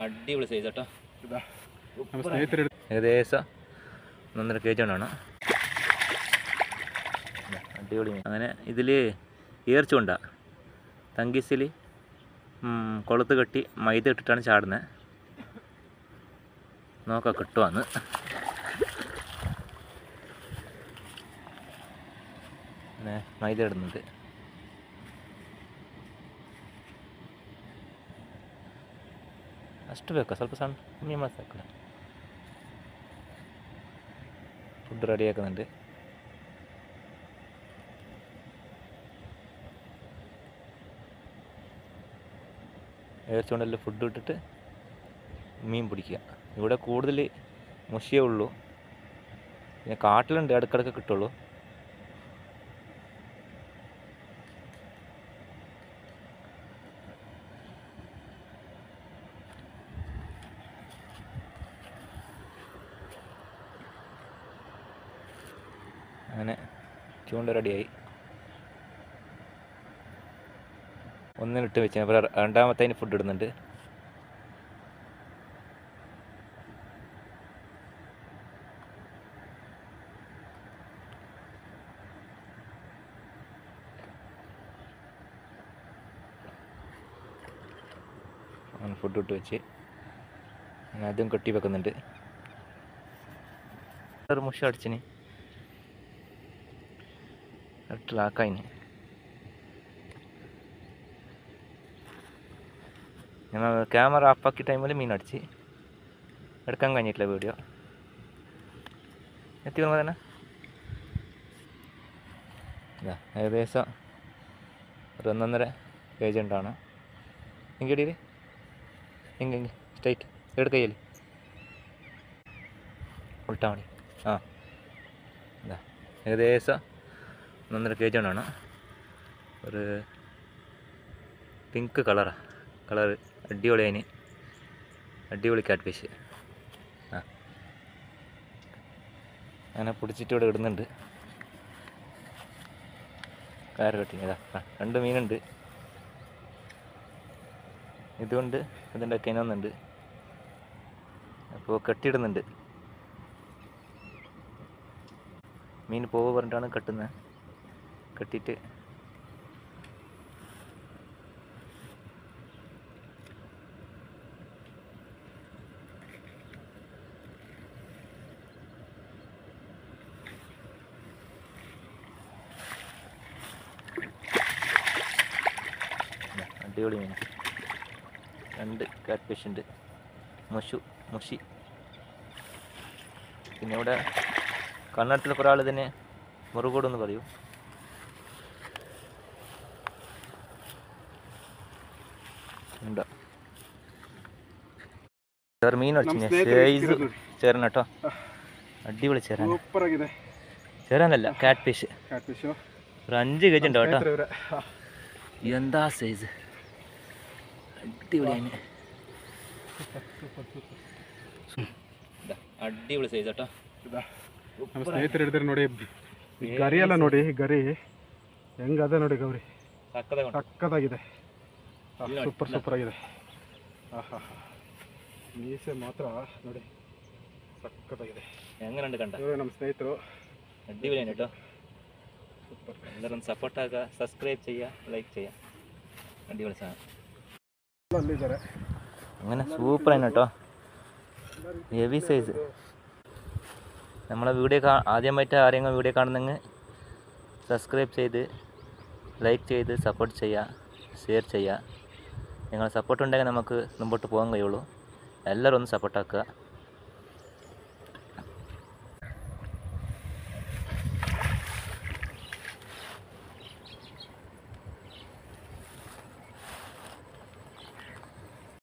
അടിപൊളി സൈസ് കേട്ടോ ഇതാ ನಮ್ಮ ಸ್ನೇಹಿತರು ഏകദേശം ഒന്നൊന്നര കെ ജി കൊണ്ടാണ് അടിപൊളി മീൻ. അങ്ങനെ ഇതിൽ ഏർച്ചുണ്ട തങ്കീസിൽ കൊളുത്ത് കെട്ടി മൈദ ഇട്ടിട്ടാണ് ചാടുന്നത് നോക്കാം കിട്ടുവാന്ന് അങ്ങനെ മൈദ ഇടുന്നുണ്ട് ಅಷ್ಟು ಬೇಕಾ ಸ್ವಲ್ಪ ಸಣ್ಣ ಕಮ್ಮಿ ಮಾಡಿ ಸಾಕು ഫുഡ് റെഡി ആക്കുന്നുണ്ട് ഏർച്ചുകൊണ്ടെല്ലാം ഫുഡ് ഇട്ടിട്ട് മീൻ പിടിക്കുക ഇവിടെ കൂടുതൽ മുഷിയേ ഉള്ളൂ പിന്നെ കാട്ടിലുണ്ട് ഇടക്കിടക്ക് കിട്ടുള്ളൂ അങ്ങനെ ചൂണ്ട റെഡിയായി ഒന്നിനിട്ട് വെച്ച് അപ്പോൾ രണ്ടാമത്തെ അതിന് ഫുഡ് ഇടുന്നുണ്ട് അങ്ങനെ ഫുഡ് ഇട്ട് വെച്ച് അങ്ങനെ അതും കെട്ടി വെക്കുന്നുണ്ട് ഒരു മുഷ അടിച്ചിന് ലാക്കായിന് ഞങ്ങൾ ക്യാമറ ഓഫാക്കിയ ടൈമിൽ മീൻ അടിച്ച് എടുക്കാൻ കഴിഞ്ഞിട്ടില്ല വീഡിയോ എത്തി വരുമ്പോൾ തന്നെ ഇതാ ഏകദേശം ഒരു ഒന്നൊന്നര പേജ് ഉണ്ടാണ് എങ്കിടീര് എങ്കിൽ എങ്കിൽ സ്ട്രൈറ്റ് എടുക്ക കയ്യിൽ ഉൾട്ടാ മതി ആ ഇതാ ഏകദേശം ഒന്നൊന്നര കെ ജി കൊണ്ടാണ് ഒരു പിങ്ക് കളറാ കളറ് അടിപൊളി അതിന് അടിപൊളി കാറ്റ് ഫിഷ് ആ അങ്ങനെ പിടിച്ചിട്ട് ഇവിടെ ഇടുന്നുണ്ട് കയറ് കെട്ടി ഇതാ ആ, രണ്ട് മീനുണ്ട് ഇതുകൊണ്ട് ഇതിൻ്റെ കിനൊന്നുണ്ട് അപ്പോൾ കെട്ടിയിടുന്നുണ്ട് മീൻ പോവ് പറഞ്ഞിട്ടാണ് കെട്ടുന്നത് കെട്ടിയിട്ട് ഇതാ, അടിപൊളി മീൻ രണ്ട് കാറ്റ് ഫിഷ് ഉണ്ട് മുഷു മുഷി പിന്നെ ഇവിടെ കർണാടകത്തിൽ കുറേ ആൾ ഇതിനെ മുറുകോട് എന്ന് പറയും ഉണ്ടോ സാർ മീൻ ನಮ್ಮ അടിച്ചു ಸ್ನೇಹಿತರು സൈസ് ಸಿಕ್ಕಿರೋದು ನೋಡಿ. ചേരൻ കേട്ടോ അടിപൊളി ചേരാൻ ಸೂಪರ್ ಆಗಿದೆ ചേരാനല്ല കാറ്റ് ഫിഷ് ಕ್ಯಾಟ್ ಫಿಶು ഒരു അഞ്ച് കെ ജി ഉണ്ടോ കേട്ടോ ಇವರೇ എന്താ സൈസ് അടിപൊളി അതിന് അടിപൊളി സൈസ് കേട്ടോ ನಮ್ಮ ಸ್ನೇಹಿತರು ಹಿಡಿದ್ರೆ ನೋಡಿ ಈ ಗರಿ ಎಲ್ಲ ನೋಡಿ ಗರಿ ಹೆಂಗದೆ ನೋಡಿ ಗೌರಿ ಸಕ್ಕದ ಸಕ್ಕತ್ತಾಗಿದೆ ಇಲ್ಲ ನೋಡಿ, ಸೂಪರ್ ಇಲ್ಲ. ಸೂಪರ್ ಆಗಿದೆ ಆಹಾ ಮೀಸೆ ಮಾತ್ರ ನೋಡಿ ಸಕ್ಕತ್ತಾಗಿದೆ എങ്ങനെയുണ്ട് കണ്ട ಇವರು ನಮ್ಮ ಸ್ನೇಹಿತರು അടിപൊളിയാണ് കേട്ടോ ಸೂಪರ್ എല്ലാവരും സപ്പോർട്ടാക്കുക സബ്സ്ക്രൈബ് ചെയ്യുക ലൈക്ക് ചെയ്യുക അടിപൊളി സാധനം ಅಲ್ಲಿದ್ದಾರೆ അങ്ങനെ സൂപ്പർ ആണ് കേട്ടോ ഹെവി സൈസ് നമ്മളെ വീഡിയോ കാ ആദ്യമായിട്ട് ആരെങ്കിലും വീഡിയോ കാണുന്നെങ്കിൽ സബ്സ്ക്രൈബ് ചെയ്ത് ലൈക്ക് ചെയ്ത് സപ്പോർട്ട് ചെയ്യുക ഷെയർ ചെയ്യുക നിങ്ങളെ സപ്പോർട്ട് ഉണ്ടെങ്കിൽ നമുക്ക് മുമ്പോട്ട് പോകാൻ കഴിയുള്ളൂ എല്ലാവരും ഒന്ന് സപ്പോർട്ടാക്കുക